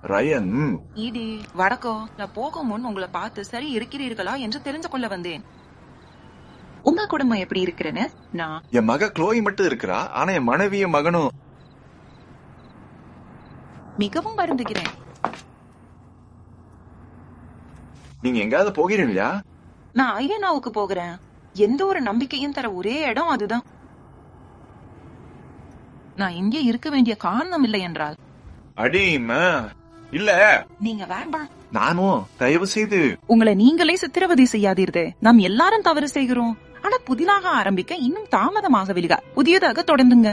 Ryan ம், ED வடக்கோ நான் போகும் முன் உங்களை பார்த்து சரி இருக்கிறீர்களா என்று தெரிந்து கொள்ள வந்தேன் உங்க குடும்பம் எப்படி இருக்கிறேன்னு நான் என் மக க்ளோய் மட்டும் இருக்கிறா ஆனா என் மனைவியும் மகனும் மிகவும் வருந்துகிறேன் நீங்க எங்காவது போகிறீங்களா நான் ஐயனாவுக்கு போகிறேன் எந்த ஒரு நம்பிக்கையும் தர ஒரே இடம் அதுதான் நான் இங்கே இருக்க வேண்டிய காரணம் இல்லை என்றால் அடிமா இல்ல நீங்க வேண்டாம் நானும் தயவு செய்து உங்களை நீங்களே சித்திரவதை செய்யாதீர்கள் நாம் எல்லாரும் தவறு செய்கிறோம் ஆனா புதிதாக ஆரம்பிக்க இன்னும் தாமதமாகவில்லை புதியதாக தொடர்ந்துங்க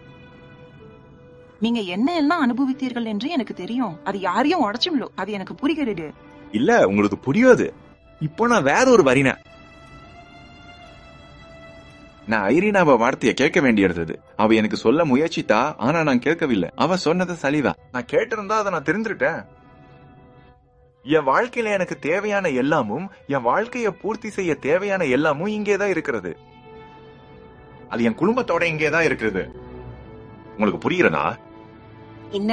நீங்க என்ன எல்லாம் அனுபவித்தீர்கள் என்று எனக்கு தெரியும் அது யாரையும் உடச்சும்லோ அது எனக்கு புரிகிறது இல்ல உங்களுக்கு புரியாது இப்போ நான் வேற ஒரு வரின நான் ஐரினாவ வார்த்தைய கேட்க வேண்டியிருந்தது அவ எனக்கு சொல்ல முயற்சித்தா ஆனா நான் கேட்கவில்லை அவ சொன்னது சலிவா நான் கேட்டிருந்தா அதை நான் தெரிஞ்சிருட்டேன் என் வாழ்க்கையில எனக்கு தேவையான எல்லாமும் என் வாழ்க்கைய பூர்த்தி செய்ய தேவையான எல்லாமும் இங்கேதான் இருக்கிறது அது என் குடும்பத்தோட இங்கேதான் இருக்கிறது உங்களுக்கு புரியுறதா என்ன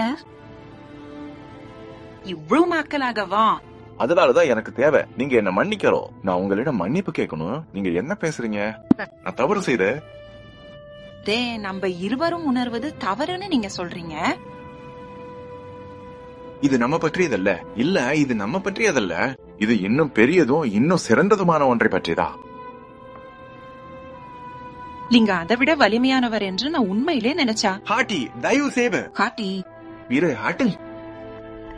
இவ்வளவு நாட்களாகவா அதனாலதான் எனக்கு தேவை நீங்க என்ன மன்னிக்கிறோம் நான் உங்களிடம் மன்னிப்பு கேட்கணும் நீங்க என்ன பேசுறீங்க நான் தவறு செய்த டே நம்ம இருவரும் உணர்வது தவறுன்னு நீங்க சொல்றீங்க இது நம்ம பற்றியதல்ல இல்ல இது நம்ம பற்றியதல்ல இது இன்னும் பெரியதும் இன்னும் சிறந்ததுமான ஒன்றை பற்றியதா நீங்க அதை விட வலிமையானவர் என்று நான் உண்மையிலே நினைச்சா ஹாட்டி தயவு செய்து காட்டி வீர ஹாட்டு